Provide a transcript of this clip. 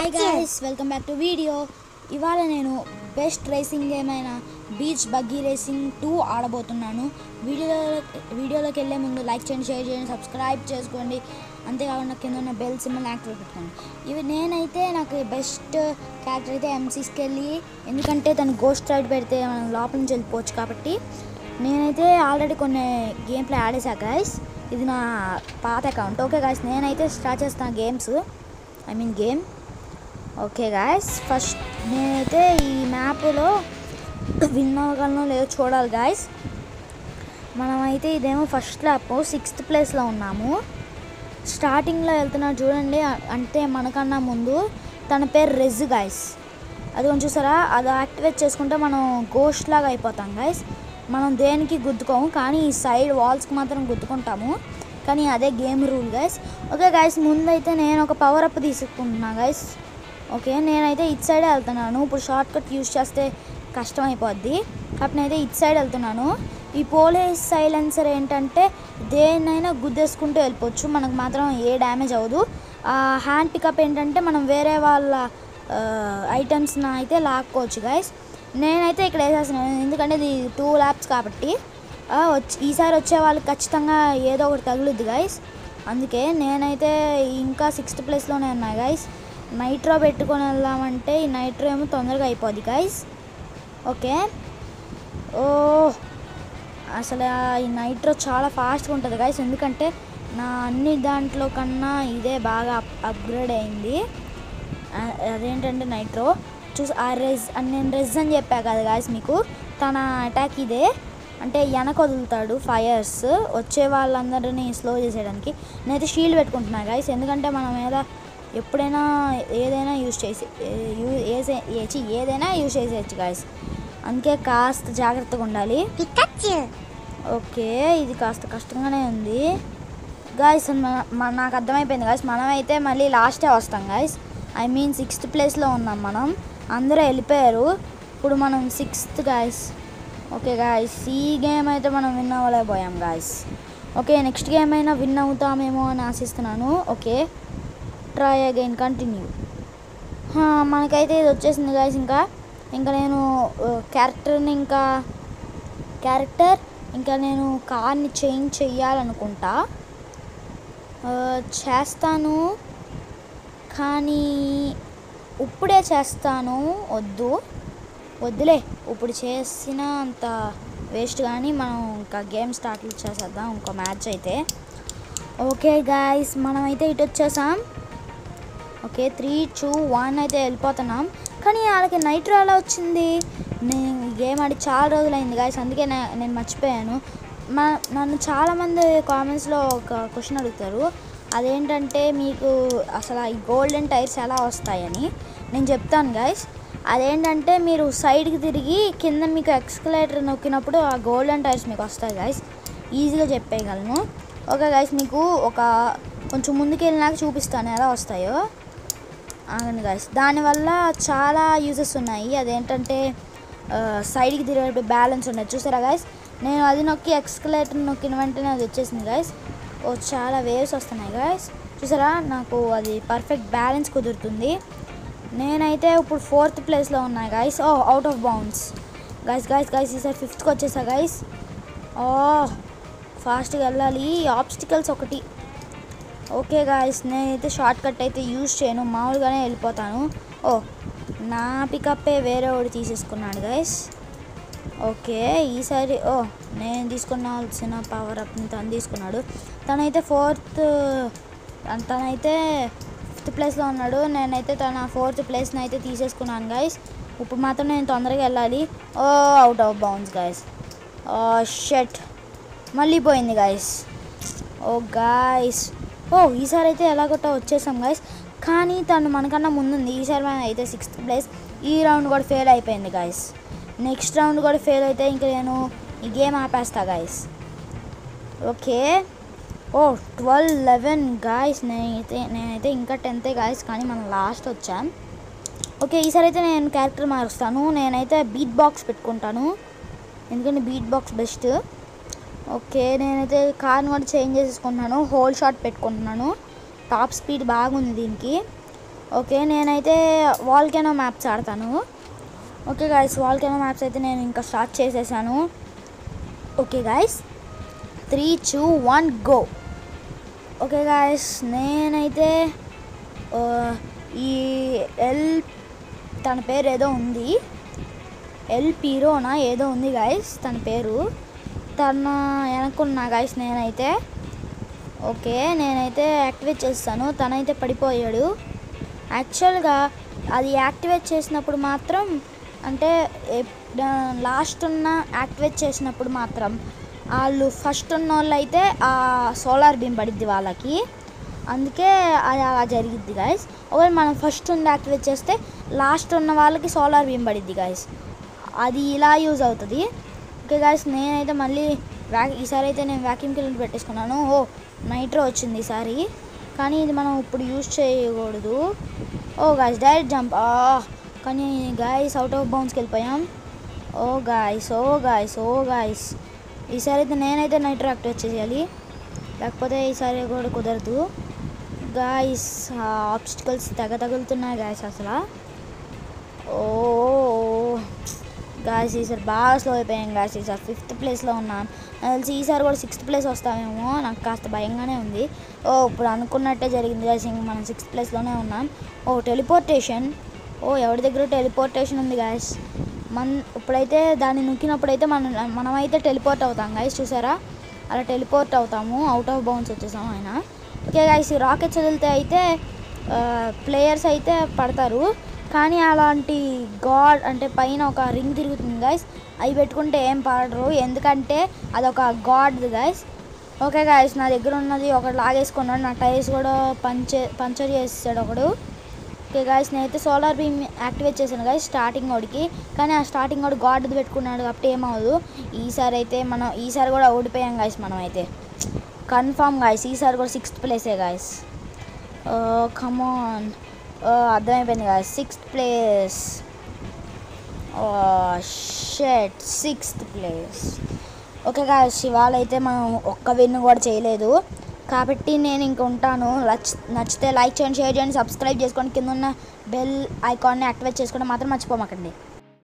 hi guys welcome back to video ఇవాళ నేను best racing game అయిన బీచ్ బగ్గీ రేసింగ్ టూ ఆడబోతున్నాను వీడియోలో వీడియోలోకి వెళ్ళే ముందు లైక్ చేయండి షేర్ చేయండి సబ్స్క్రైబ్ చేసుకోండి అంతేకాకుండా కింద ఉన్న బెల్ సింబల్ యాక్టివేట్ పెట్టుకోండి ఇవి నేనైతే నాకు బెస్ట్ క్యారెక్టర్ అయితే ఎంసీస్కి వెళ్ళి ఎందుకంటే తను గోస్ట్ రైడ్ పెడితే మనం లోపల నుంచి వెళ్ళిపోవచ్చు కాబట్టి నేనైతే ఆల్రెడీ కొన్ని గేమ్ ప్లే ఆడేసా గైస్ ఇది నా పాత అకౌంట్ ఓకే గాయస్ నేనైతే స్టార్ట్ చేస్తాను games I mean game okay guys first నేనైతే ఈ మ్యాప్లో విన్ అవ్వగలను లేదో చూడాలి గాయస్ మనమైతే ఇదేమో ఫస్ట్ ల్యాప్ సిక్స్త్ ప్లేస్లో ఉన్నాము స్టార్టింగ్లో వెళ్తున్నాడు చూడండి అ- అంటే మనకన్నా ముందు తన పేరు రెజ్ గాయస్ అది కొంచెం చూసారా అది యాక్టివేట్ చేసుకుంటే మనం గోస్ట్ లాగా అయిపోతాం గాయస్ మనం దేనికి గుద్దుకోము కానీ ఈ సైడ్ వాల్స్కి మాత్రం గుద్దుకుంటాము కానీ అదే game rule guys okay guys ముందైతే నేను ఒక పవర్ అప్ తీసుకుంటున్నా గైస్ ఓకే నేనైతే ఇటు సైడే వెళ్తున్నాను ఇప్పుడు షార్ట్ కట్ యూస్ చేస్తే కష్టం అయిపోద్ది కాబట్టి నేనైతే ఇటు సైడ్ వెళ్తున్నాను ఈ పోలీస్ సైలెన్సర్ ఏంటంటే దేన్నైనా గుద్దేసుకుంటూ వెళ్ళిపోవచ్చు మనకు మాత్రం ఏ డ్యామేజ్ అవ్వదు ఆ హ్యాండ్ పికప్ ఏంటంటే మనం వేరే వాళ్ళ ఐటమ్స్ని అయితే లాక్కోవచ్చు గైస్ నేనైతే ఇక్కడ వేసేస్తున్నాను ఎందుకంటే ఇది టూ ల్యాబ్స్ కాబట్టి ఆ, వచ్చి ఈసారి వచ్చే వాళ్ళకి ఖచ్చితంగా ఏదో ఒకటి తగులుద్ది గైస్ అందుకే నేనైతే ఇంకా సిక్స్త్ ప్లేస్లోనే ఉన్నా గైస్ నైట్రో పెట్టుకొని వెళ్దామంటే ఈ నైట్రో ఏమో తొందరగా అయిపోద్ది గైస్ ఓకే ఓ అసలు ఆ ఈ నైట్రో చాలా ఫాస్ట్గా ఉంటుంది గైస్ ఎందుకంటే నా అన్ని దాంట్లో కన్నా ఇదే బాగా అప్ అప్గ్రేడ్ అయింది ఆ- అదేంటంటే నైట్రో చూసి ఆ రెజ్ అని నేను రెజ్ అని చెప్పా కదా గాయస్ మీకు తన అటాక్ ఇదే అంటే వెనక వదులుతాడు ఫైర్స్ వచ్చే వాళ్ళందరినీ స్లో చేసేయడానికి నేనైతే షీల్డ్ పెట్టుకుంటున్నా గాయస్ ఎందుకంటే మన మీద ఎప్పుడైనా ఏదైనా యూజ్ చేసి ఏ- యూ- ఏసే ఏచి ఏదైనా యూజ్ చేసేయచ్చు గాయస్ అందుకే కాస్త జాగ్రత్తగా ఉండాలి ఓకే ఇది కాస్త కష్టంగానే ఉంది గాయస్ నాకు అర్థమైపోయింది గాయస్ మనమైతే మళ్ళీ లాస్టే వస్తాం గాయస్ ఐ మీన్ సిక్స్త్ ప్లేస్లో ఉన్నాం మనం అందరూ వెళ్ళిపోయారు ఇప్పుడు మనం సిక్స్త్ గాయస్ ఓకే గాయస్ ఈ గేమ్ అయితే మనం విన్ అవ్వలేకపోయాం గాయస్ ఓకే నెక్స్ట్ గేమ్ అయినా విన్ అవుతామేమో అని ఆశిస్తున్నాను ఓకే ట్రై అగైన్ కంటిన్యూ మనకైతే ఇది వచ్చేసింది గాయస్ ఇంకా ఇంకా నేను క్యారెక్టర్ని ఇంకా క్యారెక్టర్ ఇంకా నేను కార్ని చేంజ్ చెయ్యాలనుకుంటా ఆ, చేస్తాను కానీ ఇప్పుడే చేస్తాను వద్దు వద్దులే ఇప్పుడు చేసిన అంత వేస్ట్ కానీ మనం ఇంకా గేమ్ స్టార్ట్ చేసేద్దాం ఇంకో మ్యాచ్ అయితే ఓకే గాయస్ మనమైతే ఇటు వచ్చేసాం ఓకే త్రీ టూ వన్ అయితే వెళ్ళిపోతున్నాం కానీ వాళ్ళకి నైట్రో ఎలా వచ్చింది నేను ఈ గేమ్ ఆడి చాలా రోజులైంది గాయస్ అందుకే నే- నేను మర్చిపోయాను మా నన్ను చాలామంది కామెంట్స్లో ఒక క్వశ్చన్ అడుగుతారు అదేంటంటే మీకు అసలు ఈ గోల్డెన్ టైర్స్ ఎలా వస్తాయని నేను చెప్తాను గాయస్ అదేంటంటే మీరు సైడ్కి తిరిగి కింద మీకు ఎక్స్కలేటర్ నొక్కినప్పుడు ఆ గోల్డెన్ టైర్స్ మీకు వస్తాయి గాయస్ ఈజీగా చెప్పేయగలను ఓకే గాయస్ మీకు ఒక కొంచెం ముందుకు వెళ్ళినాక చూపిస్తాను ఎలా వస్తాయో ఆగండి గాయస్ దానివల్ల చాలా యూజెస్ ఉన్నాయి అదేంటంటే ఆ, సైడ్కి తిరిగేటప్పుడు బ్యాలెన్స్ ఉండదు చూసారా గాయస్ నేను అది నొక్కి ఎక్స్కలేటర్ నొక్కిన వెంటనే అది వచ్చేసింది గాయస్ ఓ చాలా వేవ్స్ వస్తున్నాయి గాయస్ చూసారా నాకు అది పర్ఫెక్ట్ బ్యాలెన్స్ కుదురుతుంది నేనైతే ఇప్పుడు ఫోర్త్ ప్లేస్లో ఉన్నాయి guys oh out of bounds guys guys guys ఈసారి ఫిఫ్త్కి వచ్చేసా గాయస్ ఓ ఫాస్ట్గా వెళ్ళాలి ఆబ్స్టికల్స్ ఒకటి ఓకే గాయస్ నేనైతే షార్ట్ కట్ అయితే యూజ్ చేయను మామూలుగానే వెళ్ళిపోతాను ఓ నా పికప్పే వేరే వాడు తీసేసుకున్నాడు గాయస్ ఓకే ఈసారి ఓ నేను తీసుకున్నాల్సిన పవర్ అప్ని తను తీసుకున్నాడు తనైతే ఫోర్త్ తనైతే ఫిఫ్త్ ప్లేస్లో ఉన్నాడు నేనైతే తన ఫోర్త్ ప్లేస్ని అయితే తీసేసుకున్నాను గాయస్ ఇప్పుడు మాత్రం నేను తొందరగా వెళ్ళాలి oh out of bounds guys oh shit మళ్ళీ పోయింది గాయస్ ఓ గాయస్ ఓ ఈసారి అయితే ఎలాగొట్టా వచ్చేసాం గాయస్ కానీ తను మనకన్నా ముందుంది ఈసారి మనం అయితే సిక్స్త్ ప్లేస్ ఈ రౌండ్ కూడా ఫెయిల్ అయిపోయింది గాయస్ నెక్స్ట్ రౌండ్ కూడా ఫెయిల్ అయితే ఇంకా నేను ఈ గేమ్ ఆపేస్తా guys okay oh twelve eleven guys నేనైతే నేనైతే ఇంకా టెన్తే గాయస్ కానీ మనం లాస్ట్ వచ్చాం ఓకే ఈసారి అయితే నేను క్యారెక్టర్ మారుస్తాను నేనైతే బీట్ బాక్స్ పెట్టుకుంటాను ఎందుకంటే బీట్ బాక్స్ బెస్ట్ ఓకే నేనైతే కార్ని కూడా చేంజ్ చేసేసుకుంటున్నాను హోల్ షాట్ పెట్టుకుంటున్నాను టాప్ స్పీడ్ బాగుంది దీనికి ఓకే నేనైతే వాల్కెనో మ్యాప్స్ ఆడతాను ఓకే గాయస్ వాల్కెనో మ్యాప్స్ అయితే నేను ఇంకా స్టార్ట్ చేసేసాను okay guys three two one go okay guys నేనైతే ఆ, ఈ ఎల్ తన పేరు ఏదో ఉంది ఎల్ పీరోనా ఏదో ఉంది గాయస్ తన పేరు తన వెనకున్నా గాయస్ నేనైతే ఓకే నేనైతే యాక్టివేట్ చేస్తాను తనైతే పడిపోయాడు యాక్చువల్గా అది యాక్టివేట్ చేసినప్పుడు మాత్రం అంటే లాస్ట్ ఉన్న యాక్టివేట్ చేసినప్పుడు మాత్రం వాళ్ళు ఫస్ట్ ఉన్న వాళ్ళు అయితే ఆ సోలార్ బీమ్ పడిద్ది వాళ్ళకి అందుకే అది అలా జరిగిద్ది గాయస్ ఒకవేళ మనం ఫస్ట్ ఉండి యాక్టివేట్ చేస్తే లాస్ట్ ఉన్న వాళ్ళకి సోలార్ బీమ్ పడిద్ది గాయస్ అది ఇలా యూజ్ అవుతుంది ఓకే గాయస్ నేనైతే మళ్ళీ వ్యా ఈసారి అయితే నేను వ్యాక్యూమ్ క్లీనర్ పెట్టేసుకున్నాను ఓ నైట్రో వచ్చింది ఈసారి కానీ ఇది మనం ఇప్పుడు యూజ్ చేయకూడదు ఓ గాయస్ డైరెక్ట్ జంప్ కానీ గాయస్ అవుట్ ఆఫ్ బౌన్స్కి వెళ్ళిపోయాం oh guys oh guys oh guys ఈసారి అయితే నేనైతే నైట్రో యాక్టివేట్ చేయాలి లేకపోతే ఈసారి కూడా కుదరదు గాయస్ ఆబ్స్టికల్స్ తెగ తగులుతున్నాయి గాయస్ అసలు ఓ గాయస్ ఈసారి బాగా స్లో అయిపోయాం గాయస్ ఈసారి ఫిఫ్త్ ప్లేస్లో ఉన్నాను నాకు తెలిసి ఈసారి కూడా సిక్స్త్ ప్లేస్ వస్తామేమో నాకు కాస్త భయంగానే ఉంది ఓ ఇప్పుడు అనుకున్నట్టే జరిగింది గాయస్ ఇంక మనం సిక్స్త్ ప్లేస్లోనే ఉన్నాం ఓ టెలిపోర్టేషన్ ఓ ఎవరి దగ్గర టెలిపోర్టేషన్ ఉంది గాయస్ మన ఇప్పుడైతే దాన్ని నొక్కినప్పుడైతే మనం మనమైతే టెలిపోర్ట్ అవుతాం గాయస్ చూసారా అలా టెలిపోర్ట్ అవుతాము అవుట్ ఆఫ్ బౌన్స్ వచ్చేసాం ఆయన ఓకే గాయస్ ఈ రాకెట్స్ వదిలితే అయితే ప్లేయర్స్ అయితే పడతారు కానీ అలాంటి గాడ్ అంటే పైన ఒక రింగ్ తిరుగుతుంది గాయస్ అవి పెట్టుకుంటే ఏం పడరు ఎందుకంటే అదొక గాడ్ గాయస్ ఓకే గాయస్ నా దగ్గర ఉన్నది ఒకటి లాగేసుకున్నాడు నా టైర్స్ కూడా పంచే పంచర్ చేసాడు ఒకడు ఓకే గాయస్ నేనైతే సోలార్ బీమ్ యాక్టివేట్ చేశాను గాయస్ స్టార్టింగ్ వాడికి కానీ ఆ స్టార్టింగ్ వాడు గాడ్ది పెట్టుకున్నాడు కాబట్టి ఏమవ్వదు ఈసారి అయితే మనం ఈసారి కూడా ఓడిపోయాం గాయస్ మనం అయితే కన్ఫామ్ గాయస్ ఈసారి కూడా సిక్స్త్ ప్లేసే గాయస్ కమాన్ అర్థమైపోయింది guys sixth place shit sixth place okay guys ఇవాళ అయితే మనం ఒక్క విన్ కూడా చేయలేదు కాబట్టి నేను ఇంక ఉంటాను నచ్ నచ్చితే లైక్ చేయండి షేర్ చేయండి సబ్స్క్రైబ్ చేసుకోండి కింద ఉన్న బెల్ ఐకాన్ని యాక్టివేట్ చేసుకోవడం మాత్రం మర్చిపోమాకండి